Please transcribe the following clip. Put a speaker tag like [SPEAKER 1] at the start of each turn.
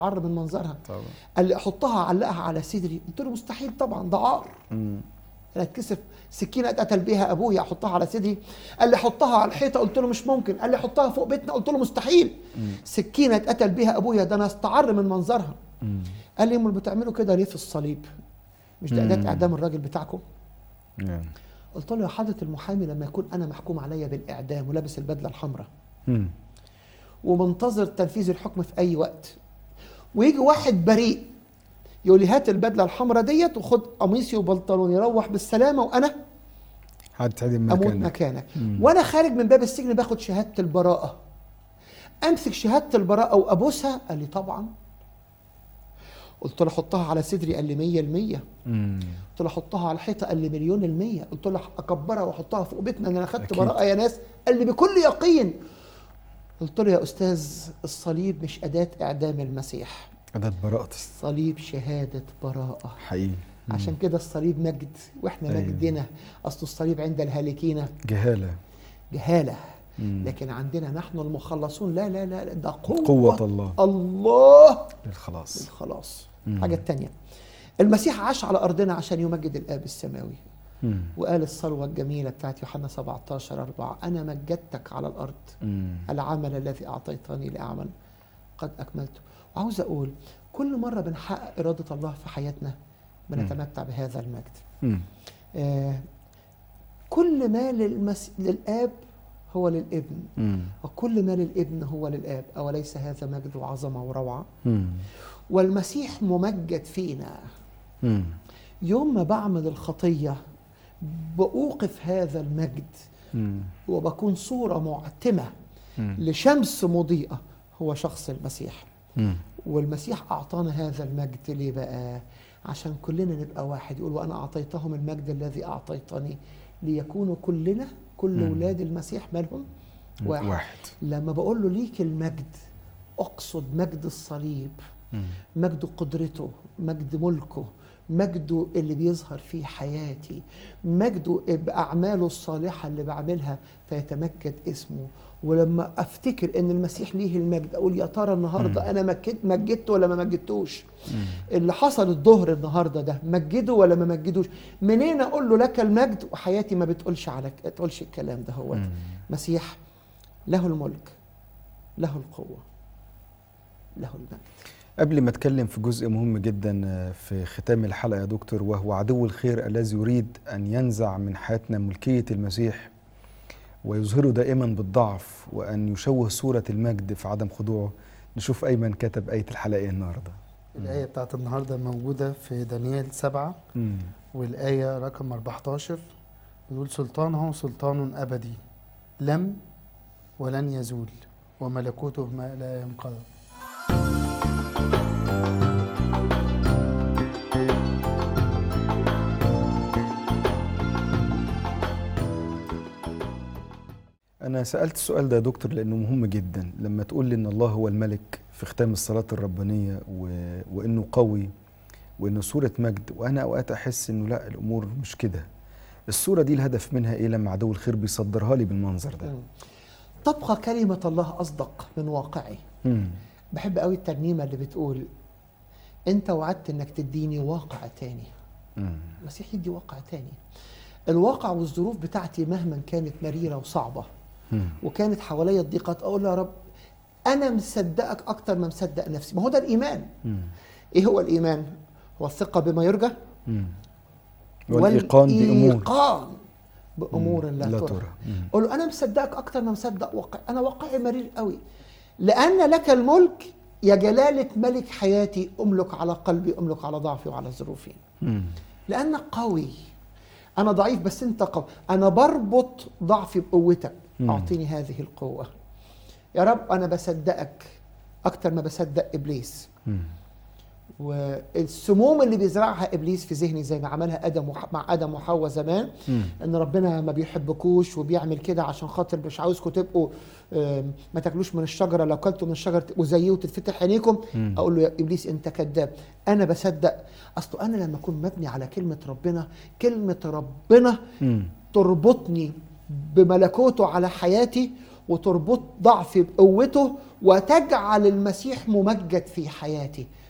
[SPEAKER 1] عر من منظرها
[SPEAKER 2] طبعا
[SPEAKER 1] قال لي احطها علقها على صدري قلت له مستحيل طبعا ده عار
[SPEAKER 2] مم.
[SPEAKER 1] انا اتكسف سكينه اتقتل بيها ابويا احطها على صدري قال لي حطها على الحيطه قلت له مش ممكن قال لي حطها فوق بيتنا قلت له مستحيل سكينه اتقتل بيها ابويا ده انا استعر من منظرها
[SPEAKER 2] مم.
[SPEAKER 1] قال لي امال بتعملوا كده ليه في الصليب مش ده
[SPEAKER 2] مم.
[SPEAKER 1] اداه اعدام الراجل بتاعكم
[SPEAKER 2] نعم.
[SPEAKER 1] قلت له يا حضره المحامي لما يكون انا محكوم عليا بالاعدام ولابس البدله الحمراء
[SPEAKER 2] مم.
[SPEAKER 1] ومنتظر تنفيذ الحكم في اي وقت ويجي واحد بريء يقول لي هات البدله الحمراء ديت وخد قميصي وبنطلوني روح بالسلامه وانا
[SPEAKER 2] هتعدم
[SPEAKER 1] اموت
[SPEAKER 2] مكانك
[SPEAKER 1] مكانك
[SPEAKER 2] مم.
[SPEAKER 1] وانا خارج من باب السجن باخد شهاده البراءه امسك شهاده البراءه وابوسها قال لي طبعا قلت له حطها على صدري قال لي 100 المية
[SPEAKER 2] مم.
[SPEAKER 1] قلت له حطها على الحيطه قال لي مليون المية قلت له اكبرها واحطها فوق بيتنا ان انا اخدت
[SPEAKER 2] أكيد.
[SPEAKER 1] براءه يا ناس قال لي بكل يقين قلت له يا استاذ الصليب مش اداه اعدام المسيح
[SPEAKER 2] أداة براءة
[SPEAKER 1] الصليب شهاده براءه
[SPEAKER 2] حقيقي مم.
[SPEAKER 1] عشان كده الصليب مجد واحنا
[SPEAKER 2] أيوة.
[SPEAKER 1] مجدنا اصل الصليب عند الهالكين
[SPEAKER 2] جهالة
[SPEAKER 1] جهاله
[SPEAKER 2] مم.
[SPEAKER 1] لكن عندنا نحن المخلصون لا لا لا ده قوة,
[SPEAKER 2] قوة الله
[SPEAKER 1] الله
[SPEAKER 2] للخلاص
[SPEAKER 1] للخلاص
[SPEAKER 2] مم.
[SPEAKER 1] الحاجة التانية المسيح عاش على أرضنا عشان يمجد الآب السماوي
[SPEAKER 2] مم.
[SPEAKER 1] وقال الصلوة الجميلة بتاعت يوحنا 17 4 أنا مجدتك على الأرض
[SPEAKER 2] مم.
[SPEAKER 1] العمل الذي أعطيتني لأعمل قد أكملته وعاوز أقول كل مرة بنحقق إرادة الله في حياتنا بنتمتع بهذا المجد
[SPEAKER 2] مم.
[SPEAKER 1] آه كل ما للمس... للآب هو للابن
[SPEAKER 2] مم.
[SPEAKER 1] وكل ما للابن هو للآب أوليس هذا مجد وعظمة وروعة
[SPEAKER 2] مم.
[SPEAKER 1] والمسيح ممجد فينا
[SPEAKER 2] مم.
[SPEAKER 1] يوم ما بعمل الخطية بأوقف هذا المجد
[SPEAKER 2] مم.
[SPEAKER 1] وبكون صورة معتمة
[SPEAKER 2] مم.
[SPEAKER 1] لشمس مضيئة هو شخص المسيح
[SPEAKER 2] مم.
[SPEAKER 1] والمسيح أعطانا هذا المجد ليه بقى عشان كلنا نبقى واحد يقول وأنا أعطيتهم المجد الذي أعطيتني ليكونوا كلنا كل
[SPEAKER 2] مم.
[SPEAKER 1] أولاد المسيح مالهم واحد.
[SPEAKER 2] واحد
[SPEAKER 1] لما بقول له ليك المجد أقصد مجد الصليب
[SPEAKER 2] مم.
[SPEAKER 1] مجد قدرته مجد ملكه مجده اللي بيظهر في حياتي مجده بأعماله الصالحة اللي بعملها فيتمجد اسمه ولما أفتكر أن المسيح ليه المجد أقول يا ترى النهاردة أنا مجد مجدته ولا ما مجدتوش
[SPEAKER 2] مم.
[SPEAKER 1] اللي حصل الظهر النهاردة ده مجده ولا ما مجدوش منين أقول له لك المجد وحياتي ما بتقولش على تقولش الكلام ده هو
[SPEAKER 2] مم.
[SPEAKER 1] مسيح له الملك له القوة له المجد
[SPEAKER 2] قبل ما اتكلم في جزء مهم جدا آه، في ختام الحلقه يا دكتور وهو عدو الخير الذي يريد ان ينزع من حياتنا ملكيه المسيح ويظهره دائما بالضعف وان يشوه صوره المجد في عدم خضوعه نشوف ايمن كتب ايه الحلقه ايه النهارده
[SPEAKER 3] الآية بتاعت النهاردة موجودة في دانيال سبعة
[SPEAKER 2] مم.
[SPEAKER 3] والآية رقم 14 بيقول سلطانه سلطان أبدي لم ولن يزول وملكوته ما لا ينقضى
[SPEAKER 2] أنا سألت السؤال ده يا دكتور لأنه مهم جدا لما تقول لي إن الله هو الملك في ختام الصلاة الربانية و... وإنه قوي وإنه صورة مجد وأنا أوقات أحس إنه لا الأمور مش كده الصورة دي الهدف منها إيه لما عدو الخير بيصدرها لي بالمنظر ده
[SPEAKER 1] تبقى كلمة الله أصدق من واقعي
[SPEAKER 2] مم.
[SPEAKER 1] بحب قوي الترنيمة اللي بتقول أنت وعدت إنك تديني واقع تاني
[SPEAKER 2] مم.
[SPEAKER 1] المسيح يدي واقع تاني الواقع والظروف بتاعتي مهما كانت مريرة وصعبة
[SPEAKER 2] مم.
[SPEAKER 1] وكانت حواليا الضيقات أقول له يا رب أنا مصدقك أكتر ما مصدق نفسي ما هو ده الإيمان
[SPEAKER 2] مم.
[SPEAKER 1] إيه هو الإيمان؟ هو الثقة بما يرجى
[SPEAKER 2] مم. والإيقان بأمور
[SPEAKER 1] والإيقان بأمور لا,
[SPEAKER 2] لا
[SPEAKER 1] ترى
[SPEAKER 2] ترى مم.
[SPEAKER 1] قول له انا مصدقك اكتر ما مصدق واقع انا واقعي مرير قوي لان لك الملك يا جلاله ملك حياتي املك على قلبي املك على ضعفي وعلى ظروفي
[SPEAKER 2] مم.
[SPEAKER 1] لانك قوي انا ضعيف بس انت قوي انا بربط ضعفي بقوتك
[SPEAKER 2] مم.
[SPEAKER 1] اعطيني هذه القوه يا رب انا بصدقك اكتر ما بصدق ابليس
[SPEAKER 2] مم.
[SPEAKER 1] والسموم اللي بيزرعها ابليس في ذهني زي ما عملها ادم وح... مع ادم وحواء زمان
[SPEAKER 2] مم.
[SPEAKER 1] ان ربنا ما بيحبكوش وبيعمل كده عشان خاطر مش عاوزكم تبقوا آم، ما تاكلوش من الشجره لو كلتوا من الشجره تبقوا زيه وتتفتح عينيكم
[SPEAKER 2] مم.
[SPEAKER 1] اقول له يا ابليس انت كذاب انا بصدق اصل انا لما اكون مبني على كلمه ربنا كلمه ربنا
[SPEAKER 2] مم.
[SPEAKER 1] تربطني بملكوته على حياتي وتربط ضعفي بقوته وتجعل المسيح ممجد في حياتي